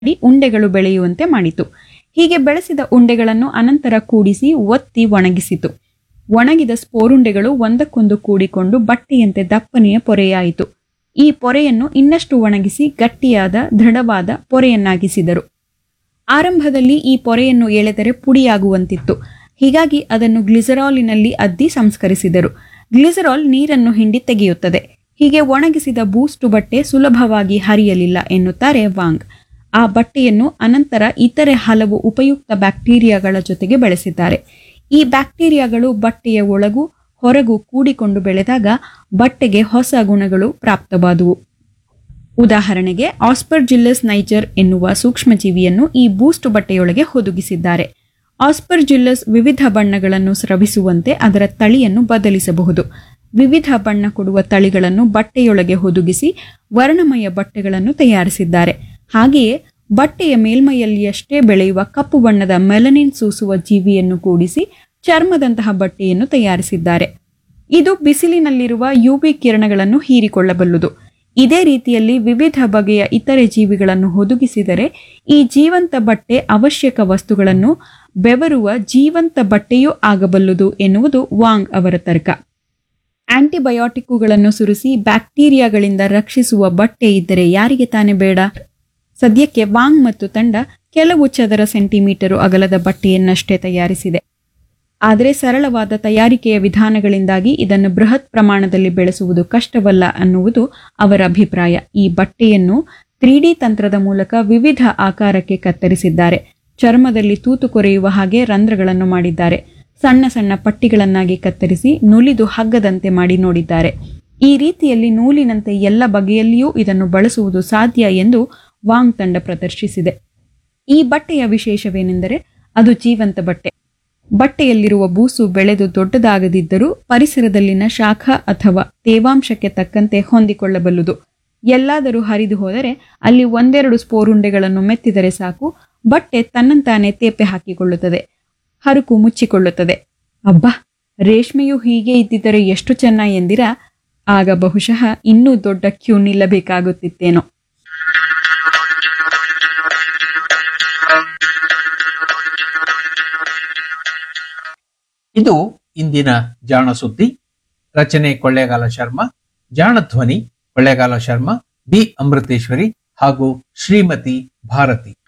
ಮಾಡಿ ಉಂಡೆಗಳು ಬೆಳೆಯುವಂತೆ ಮಾಡಿತು ಹೀಗೆ ಬೆಳೆಸಿದ ಉಂಡೆಗಳನ್ನು ಅನಂತರ ಕೂಡಿಸಿ ಒತ್ತಿ ಒಣಗಿಸಿತು ಒಣಗಿದ ಸ್ಪೋರುಂಡೆಗಳು ಒಂದಕ್ಕೊಂದು ಕೂಡಿಕೊಂಡು ಬಟ್ಟೆಯಂತೆ ದಪ್ಪನೆಯ ಪೊರೆಯಾಯಿತು ಈ ಪೊರೆಯನ್ನು ಇನ್ನಷ್ಟು ಒಣಗಿಸಿ ಗಟ್ಟಿಯಾದ ದೃಢವಾದ ಪೊರೆಯನ್ನಾಗಿಸಿದರು ಆರಂಭದಲ್ಲಿ ಈ ಪೊರೆಯನ್ನು ಎಳೆದರೆ ಪುಡಿಯಾಗುವಂತಿತ್ತು ಹೀಗಾಗಿ ಅದನ್ನು ಗ್ಲಿಸರಾಲಿನಲ್ಲಿ ಅದ್ದಿ ಸಂಸ್ಕರಿಸಿದರು ಗ್ಲಿಸರಾಲ್ ನೀರನ್ನು ಹಿಂಡಿ ತೆಗೆಯುತ್ತದೆ ಹೀಗೆ ಒಣಗಿಸಿದ ಬೂಸ್ಟು ಬಟ್ಟೆ ಸುಲಭವಾಗಿ ಹರಿಯಲಿಲ್ಲ ಎನ್ನುತ್ತಾರೆ ವಾಂಗ್ ಆ ಬಟ್ಟೆಯನ್ನು ಅನಂತರ ಇತರೆ ಹಲವು ಉಪಯುಕ್ತ ಬ್ಯಾಕ್ಟೀರಿಯಾಗಳ ಜೊತೆಗೆ ಬೆಳೆಸಿದ್ದಾರೆ ಈ ಬ್ಯಾಕ್ಟೀರಿಯಾಗಳು ಬಟ್ಟೆಯ ಒಳಗೂ ಹೊರಗೂ ಕೂಡಿಕೊಂಡು ಬೆಳೆದಾಗ ಬಟ್ಟೆಗೆ ಹೊಸ ಗುಣಗಳು ಪ್ರಾಪ್ತವಾದುವು ಉದಾಹರಣೆಗೆ ಆಸ್ಪರ್ಜಿಲ್ಲಸ್ ನೈಜರ್ ಎನ್ನುವ ಸೂಕ್ಷ್ಮಜೀವಿಯನ್ನು ಈ ಬೂಸ್ಟ್ ಬಟ್ಟೆಯೊಳಗೆ ಹುದುಗಿಸಿದ್ದಾರೆ ಆಸ್ಪರ್ಜಿಲ್ಲಸ್ ವಿವಿಧ ಬಣ್ಣಗಳನ್ನು ಸ್ರವಿಸುವಂತೆ ಅದರ ತಳಿಯನ್ನು ಬದಲಿಸಬಹುದು ವಿವಿಧ ಬಣ್ಣ ಕೊಡುವ ತಳಿಗಳನ್ನು ಬಟ್ಟೆಯೊಳಗೆ ಹುದುಗಿಸಿ ವರ್ಣಮಯ ಬಟ್ಟೆಗಳನ್ನು ತಯಾರಿಸಿದ್ದಾರೆ ಹಾಗೆಯೇ ಬಟ್ಟೆಯ ಮೇಲ್ಮೈಯಲ್ಲಿಯಷ್ಟೇ ಬೆಳೆಯುವ ಕಪ್ಪು ಬಣ್ಣದ ಮೆಲನಿನ್ ಸೂಸುವ ಜೀವಿಯನ್ನು ಕೂಡಿಸಿ ಚರ್ಮದಂತಹ ಬಟ್ಟೆಯನ್ನು ತಯಾರಿಸಿದ್ದಾರೆ ಇದು ಬಿಸಿಲಿನಲ್ಲಿರುವ ಯುವಿ ಕಿರಣಗಳನ್ನು ಹೀರಿಕೊಳ್ಳಬಲ್ಲುದು ಇದೇ ರೀತಿಯಲ್ಲಿ ವಿವಿಧ ಬಗೆಯ ಇತರೆ ಜೀವಿಗಳನ್ನು ಹುದುಗಿಸಿದರೆ ಈ ಜೀವಂತ ಬಟ್ಟೆ ಅವಶ್ಯಕ ವಸ್ತುಗಳನ್ನು ಬೆವರುವ ಜೀವಂತ ಬಟ್ಟೆಯೂ ಆಗಬಲ್ಲುದು ಎನ್ನುವುದು ವಾಂಗ್ ಅವರ ತರ್ಕ ಆಂಟಿಬಯೋಟಿಕ್ಕುಗಳನ್ನು ಸುರಿಸಿ ಬ್ಯಾಕ್ಟೀರಿಯಾಗಳಿಂದ ರಕ್ಷಿಸುವ ಬಟ್ಟೆ ಇದ್ದರೆ ಯಾರಿಗೆ ತಾನೇ ಬೇಡ ಸದ್ಯಕ್ಕೆ ವಾಂಗ್ ಮತ್ತು ತಂಡ ಕೆಲವು ಚದರ ಸೆಂಟಿಮೀಟರು ಅಗಲದ ಬಟ್ಟೆಯನ್ನಷ್ಟೇ ತಯಾರಿಸಿದೆ ಆದರೆ ಸರಳವಾದ ತಯಾರಿಕೆಯ ವಿಧಾನಗಳಿಂದಾಗಿ ಇದನ್ನು ಬೃಹತ್ ಪ್ರಮಾಣದಲ್ಲಿ ಬೆಳೆಸುವುದು ಕಷ್ಟವಲ್ಲ ಅನ್ನುವುದು ಅವರ ಅಭಿಪ್ರಾಯ ಈ ಬಟ್ಟೆಯನ್ನು ತ್ರೀ ಡಿ ತಂತ್ರದ ಮೂಲಕ ವಿವಿಧ ಆಕಾರಕ್ಕೆ ಕತ್ತರಿಸಿದ್ದಾರೆ ಚರ್ಮದಲ್ಲಿ ತೂತು ಕೊರೆಯುವ ಹಾಗೆ ರಂಧ್ರಗಳನ್ನು ಮಾಡಿದ್ದಾರೆ ಸಣ್ಣ ಸಣ್ಣ ಪಟ್ಟಿಗಳನ್ನಾಗಿ ಕತ್ತರಿಸಿ ನುಲಿದು ಹಗ್ಗದಂತೆ ಮಾಡಿ ನೋಡಿದ್ದಾರೆ ಈ ರೀತಿಯಲ್ಲಿ ನೂಲಿನಂತೆ ಎಲ್ಲ ಬಗೆಯಲ್ಲಿಯೂ ಇದನ್ನು ಬಳಸುವುದು ಸಾಧ್ಯ ಎಂದು ವಾಂಗ್ ತಂಡ ಪ್ರದರ್ಶಿಸಿದೆ ಈ ಬಟ್ಟೆಯ ವಿಶೇಷವೇನೆಂದರೆ ಅದು ಜೀವಂತ ಬಟ್ಟೆ ಬಟ್ಟೆಯಲ್ಲಿರುವ ಬೂಸು ಬೆಳೆದು ದೊಡ್ಡದಾಗದಿದ್ದರೂ ಪರಿಸರದಲ್ಲಿನ ಶಾಖ ಅಥವಾ ತೇವಾಂಶಕ್ಕೆ ತಕ್ಕಂತೆ ಹೊಂದಿಕೊಳ್ಳಬಲ್ಲುದು ಎಲ್ಲಾದರೂ ಹರಿದು ಹೋದರೆ ಅಲ್ಲಿ ಒಂದೆರಡು ಸ್ಪೋರುಂಡೆಗಳನ್ನು ಮೆತ್ತಿದರೆ ಸಾಕು ಬಟ್ಟೆ ತನ್ನಂತಾನೆ ತೇಪೆ ಹಾಕಿಕೊಳ್ಳುತ್ತದೆ ಹರುಕು ಮುಚ್ಚಿಕೊಳ್ಳುತ್ತದೆ ಅಬ್ಬಾ ರೇಷ್ಮೆಯು ಹೀಗೆ ಇದ್ದಿದ್ದರೆ ಎಷ್ಟು ಚೆನ್ನ ಎಂದಿರಾ ಆಗ ಬಹುಶಃ ಇನ್ನೂ ದೊಡ್ಡ ಕ್ಯೂ ನಿಲ್ಲಬೇಕಾಗುತ್ತಿತ್ತೇನೋ ಇದು ಇಂದಿನ ಜಾಣ ಸುದ್ದಿ ರಚನೆ ಕೊಳ್ಳೇಗಾಲ ಶರ್ಮಾ ಜಾಣ ಧ್ವನಿ ಕೊಳ್ಳೇಗಾಲ ಶರ್ಮಾ ಬಿ ಅಮೃತೇಶ್ವರಿ ಹಾಗೂ ಶ್ರೀಮತಿ ಭಾರತಿ